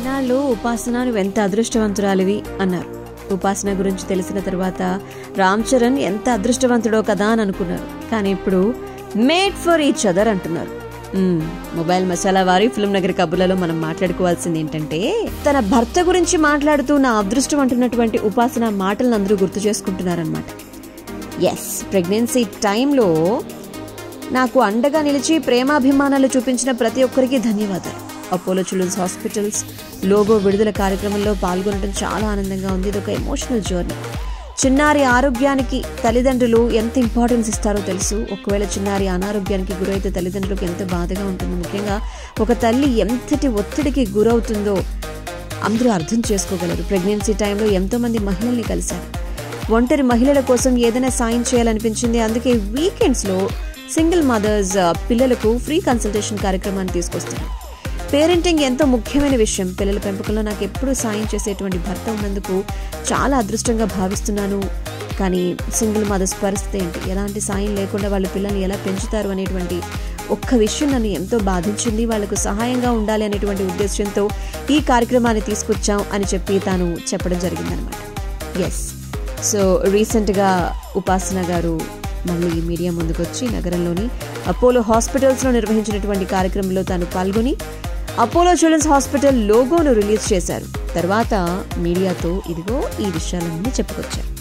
ఇన్నాళ్ళు ఉపాసన నువ్వు ఎంత అదృష్టవంతురాలివి అన్నారు ఉపాసన గురించి తెలిసిన తర్వాత రామ్ చరణ్ ఎంత అదృష్టవంతుడో కదా అని అనుకున్నారు కానీ ఇప్పుడు మేడ్ ఫర్ ఈచ్ అదర్ అంటున్నారు మ్మ్. మొబైల్ మసాలా వారి ఫిల్మ్ నగర్ కబుర్లలో మనం మాట్లాడుకోవాల్సింది ఏంటంటే తన భర్త గురించి మాట్లాడుతూ నా అదృష్టం అంటున్నటువంటి ఉపాసన మాటలను అందరూ గుర్తు చేసుకుంటున్నారనమాట ఎస్ ప్రెగ్నెన్సీ టైంలో నాకు అండగా నిలిచి ప్రేమాభిమానాలు చూపించిన ప్రతి ఒక్కరికి ధన్యవాదాలు అపోలో చిల్డ్రన్స్ హాస్పిటల్స్ లోగో విడుదల కార్యక్రమంలో పాల్గొనడం చాలా ఆనందంగా ఉంది ఇది ఒక ఎమోషనల్ జర్నీ చిన్నారి ఆరోగ్యానికి తల్లిదండ్రులు ఎంత ఇంపార్టెన్స్ ఇస్తారో తెలుసు ఒకవేళ చిన్నారి అనారోగ్యానికి గురైతే తల్లిదండ్రులకు ఎంత బాధగా ఉంటుంది ముఖ్యంగా ఒక తల్లి ఎంతటి ఒత్తిడికి గురవుతుందో అందరూ అర్థం చేసుకోగలరు ప్రెగ్నెన్సీ టైంలో ఎంతో మంది మహిళల్ని కలిశారు ఒంటరి మహిళల కోసం ఏదైనా సాయం చేయాలనిపించింది అందుకే వీకెండ్స్లో సింగిల్ మదర్స్ ఆ, పిల్లలకు ఫ్రీ కన్సల్టేషన్ కార్యక్రమాన్ని తీసుకొస్తారు పేరెంటింగ్ ఎంతో ముఖ్యమైన విషయం పిల్లల పెంపకంలో నాకు ఎప్పుడూ సాయం చేసేటువంటి భర్త ఉన్నందుకు చాలా అదృష్టంగా భావిస్తున్నాను కానీ సింగిల్ మదర్స్ పరిస్థితి ఏంటి ఎలాంటి సాయం లేకుండా వాళ్ళ పిల్లల్ని ఎలా పెంచుతారు అనేటువంటి ఒక్క విషయం నన్ను ఎంతో బాధించింది వాళ్లకు సహాయంగా ఉండాలి అనేటువంటి ఉద్దేశంతో ఈ కార్యక్రమాన్ని తీసుకొచ్చాం అని చెప్పి తాను చెప్పడం జరిగిందనమాట ఎస్ సో రీసెంట్గా ఉపాసన గారు మళ్ళీ మీడియా ముందుకొచ్చి నగరంలోని అపోలో హాస్పిటల్స్లో నిర్వహించినటువంటి కార్యక్రమంలో తాను పాల్గొని అపోలో చిల్డ్రన్స్ హాస్పిటల్ లోగోను రిలీజ్ చేశారు తర్వాత మీడియాతో ఇదిగో ఈ విషయాలన్నీ చెప్పుకొచ్చారు